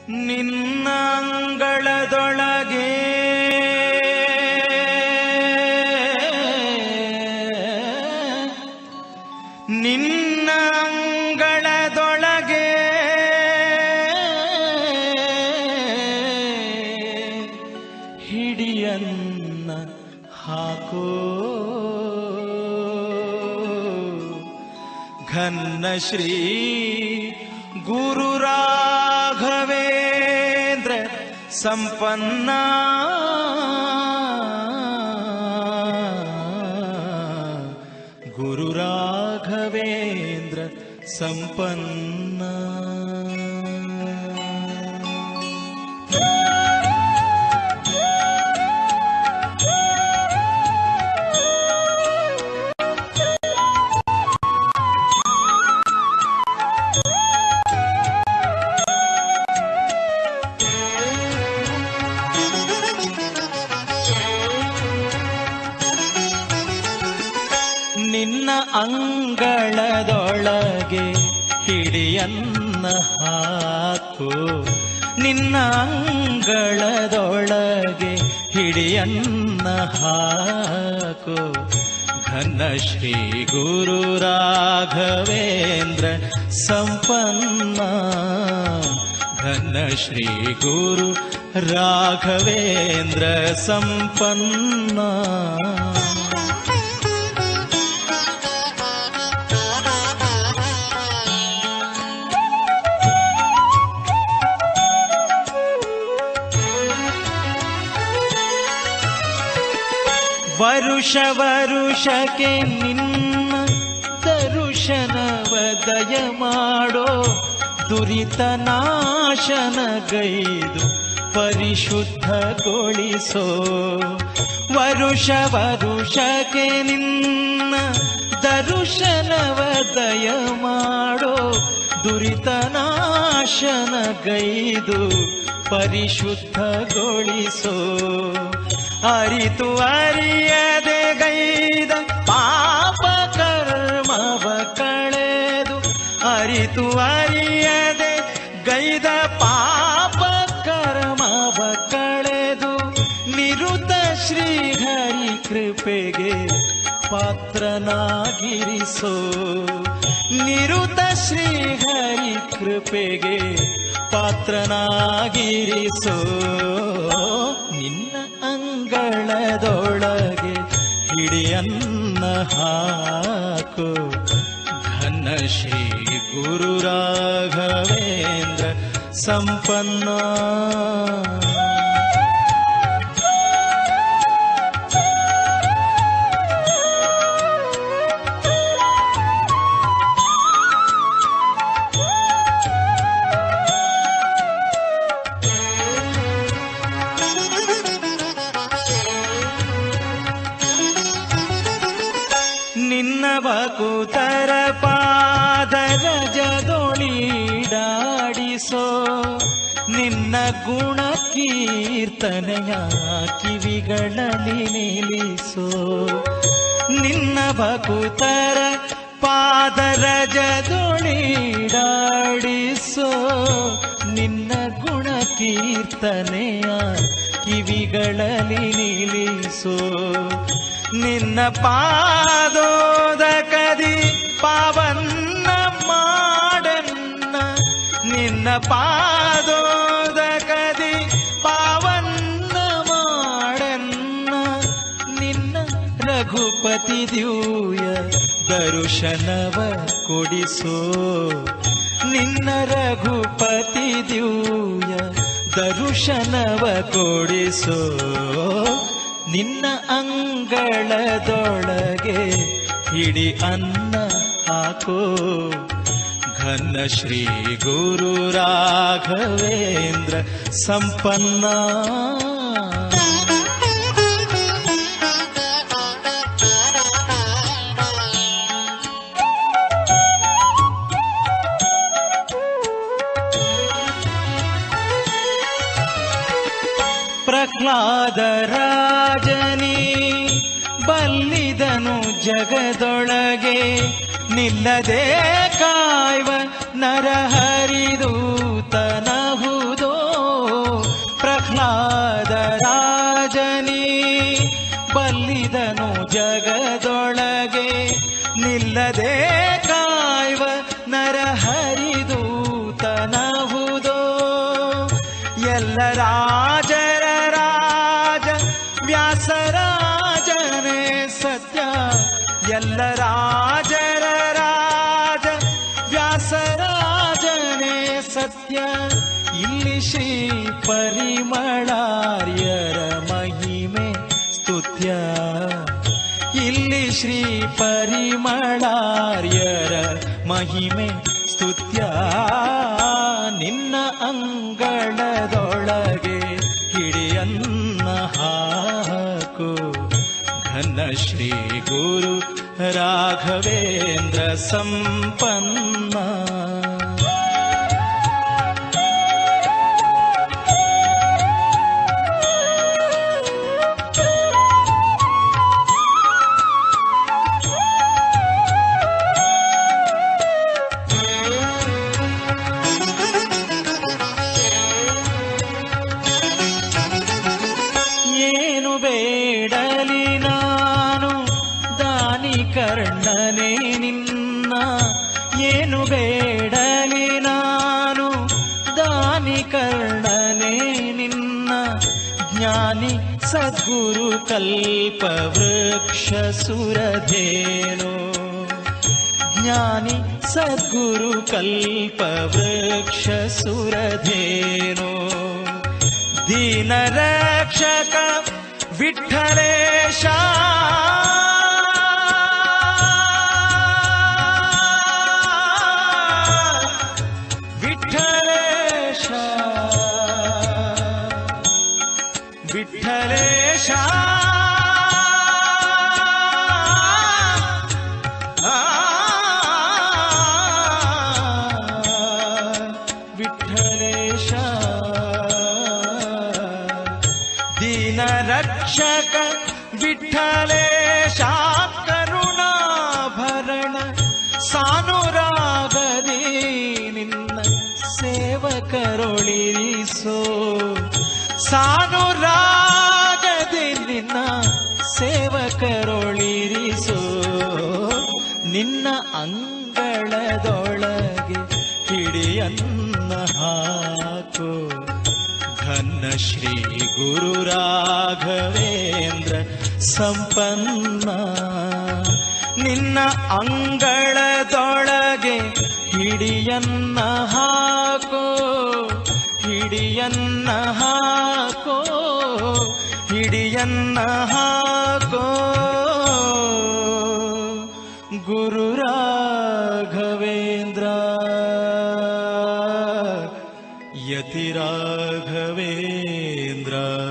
ನಿನ್ನ ಅಂಗಳದೊಳಗೆ ನಿನ್ನ ಅಂಗಳದೊಳಗೆ ಹಿಡಿಯನ್ನ ಹಾಕೋ ಘನ್ನ ಶ್ರೀ ಗುರು ರಾಘವೇಂದ್ರ ಸಂಪನ್ನ ಗುರು ರಾಘವೇಂದ್ರ ಸಂಪನ್ನ ನಿನ್ನ ಅಂಗಳದೊಳಗೆ ಹಿಡಿಯನ್ನ ಹಾಕು ನಿನ್ನ ಅಂಗಳದೊಳಗೆ ಹಿಡಿಯನ್ನ ಹಾಕು ಘನ ಶ್ರೀ ಗುರು ರಾಘವೇಂದ್ರ ಸಂಪನ್ನ ಘನ ಶ್ರೀ ಗುರು ರಾಘವೇಂದ್ರ ಸಂಪನ್ನ ವರುಷ ವರುಷಕ್ಕೆ ನಿನ್ನ ದರುಶನವ ದಯ ಮಾಡೋ ದುರಿತ ನಾಶನಗೈದು ಪರಿಶುದ್ಧಗೊಳಿಸೋ ವರುಷ ವರುಷಕ್ಕೆ ನಿನ್ನ ದರುಶನವ ದಯ ಮಾಡೋ ದುರಿತ ನಾಶನಗೈದು ಪರಿಶುದ್ಧಗೊಳಿಸೋ ಅರಿತು ಅರಿಯದೆ ಗೈದ ಪಾಪ ಕರ್ಮವ ಕಳೆದು ಅರಿತು ಅರಿಯದೆ ಗೈದ ಪಾಪ ಕರ್ಮವ ಕಳೆದು ನಿರುತ ಶ್ರೀಹರಿ ಕೃಪೆಗೆ ಪಾತ್ರನಾಗಿರಿಸೋ ನಿರುತ ಶ್ರೀಹರಿ ಕೃಪೆಗೆ ಪಾತ್ರನಾಗಿರಿಸೋ ನಿನ್ನ ಅಂಗಳದೊಳಗೆ ಹಿಡಿಯನ್ನ ಹಾಕು ಘನ ಶ್ರೀ ಗುರು ರಾಘವೇಂದ್ರ ಸಂಪನ್ನ ನಿನ್ನ ಬಕುತರ ಪಾದರ ಜದೊಳಿಡಾಡಿಸೋ ನಿನ್ನ ಗುಣ ಕೀರ್ತನೆಯ ಕಿವಿಗಳಲ್ಲಿ ನಿಲ್ಲಿಸೋ ನಿನ್ನ ಬಕುತರ ಪಾದರ ಜದೊಳಿಡಾಡಿಸೋ ನಿನ್ನ ಗುಣ ಕೀರ್ತನೆಯ ಕಿವಿಗಳಲ್ಲಿ ನಿಲ್ಲಿಸೋ ನಿನ್ನ ಪಾದೋದ ಕದಿ ಪಾವನ್ನ ಮಾಡನ್ನ ನಿನ್ನ ಪಾದೋದ ಕದಿ ಪಾವನ್ನ ಮಾಡನ್ನ ನಿನ್ನ ರಘುಪತಿ ದಿವ್ಯ ದರುಶನವ ಕೊಡಿಸೋ ನಿನ್ನ ರಘುಪತಿ ದಿವ್ಯ ದರುಶನವ ಕೊಡಿಸೋ ನಿನ್ನ ಅಂಗಳದೊಳಗೆ ಹಿಡಿ ಅನ್ನ ಹಾಕೋ ಘನ ಶ್ರೀ ಗುರು ರಾಘವೇಂದ್ರ ಸಂಪನ್ನ ಪ್ರಹ್ಲಾದ ರಾಜನಿ ಬಲ್ಲಿದನು ಜಗದೊಳಗೆ ನಿಲ್ಲದೆ ಕಾಯ್ವ ನರಹರಿದೂತನಹುದೋ ಎಲ್ಲ ರಾಜರ ರಾಜ ವ್ಯಾಸರಾಜನೇ ಸತ್ಯ ಎಲ್ಲ ರಾಜರ ರಾಜ ವ್ಯಾಸರಾಜನೇ ಸತ್ಯ ಇಲ್ಲಿ ಶ್ರೀ ಪರಿಮಳಾರ್ಯರ ಮಹಿಮೆ ಸ್ತುತ್ಯ ಇಲ್ಲಿ ಶ್ರೀ ಪರಿಮಳಾರ್ಯರ ಮಹಿಮೆ ಸ್ತುತ್ಯ ನಿನ್ನ ಅಂಗಳದೊಳಗೆ ಹಿಡಿಯನ್ನ ಹಾಕು ಘನ ಶ್ರೀ ಗುರು ರಾಘವೇಂದ್ರ ಸಂಪನ್ನ ಏನು ಬೇಡಲಿ ನಾನು ದಾನಿ ಕರ್ಣನೆ ನಿನ್ನ ಏನು ಬೇಡಲಿ ನಾನು ದಾನಿ ಕರ್ಣನೆ ನಿನ್ನ ಜ್ಞಾನಿ ಸದ್ಗುರು ಕಲ್ಪ ವೃಕ್ಷ ಸುರಧೇನು ಜ್ಞಾನಿ ಸದ್ಗುರು ಕಲ್ಪ ವೃಕ್ಷ ಸುರಧೇನು ದೀನ ರಕ್ಷಕ ವಿಠಲೇಶ ವಿಠಲೇಶ ವಿಠಲೇಶ ವಿಠಲೇಶ ದೀನ ರಕ್ಷಕ ವಿಠಲೇಶ ಕರುಣಾಭರಣ ಸಾನುರಾಗದಿ ನಿನ್ನ ಸೇವಕರೊಳಿರಿಸೋ ಸಾನುರಾಗದಿ ನಿನ್ನ ಸೇವಕರೊಳಿರಿಸೋ ನಿನ್ನ ಅಂಗಳದೊಳಗೆ ಹಿಡಿಯನ್ನ ಹಾಕೋ ಘನ ಶ್ರೀ ಗುರು ರಾಘವೇಂದ್ರ ಸಂಪನ್ನ ನಿನ್ನ ಅಂಗಳದೊಳಗೆ ಹಿಡಿಯನ್ನ ಹಾಕೋ ಹಿಡಿಯನ್ನ ಹಾಕೋ ಹಿಡಿಯನ್ನ ಹಾಕೋ ಗುರು ರಾಘವೇಂದ್ರ ಯತಿ ರಾಘವೇಂದ್ರ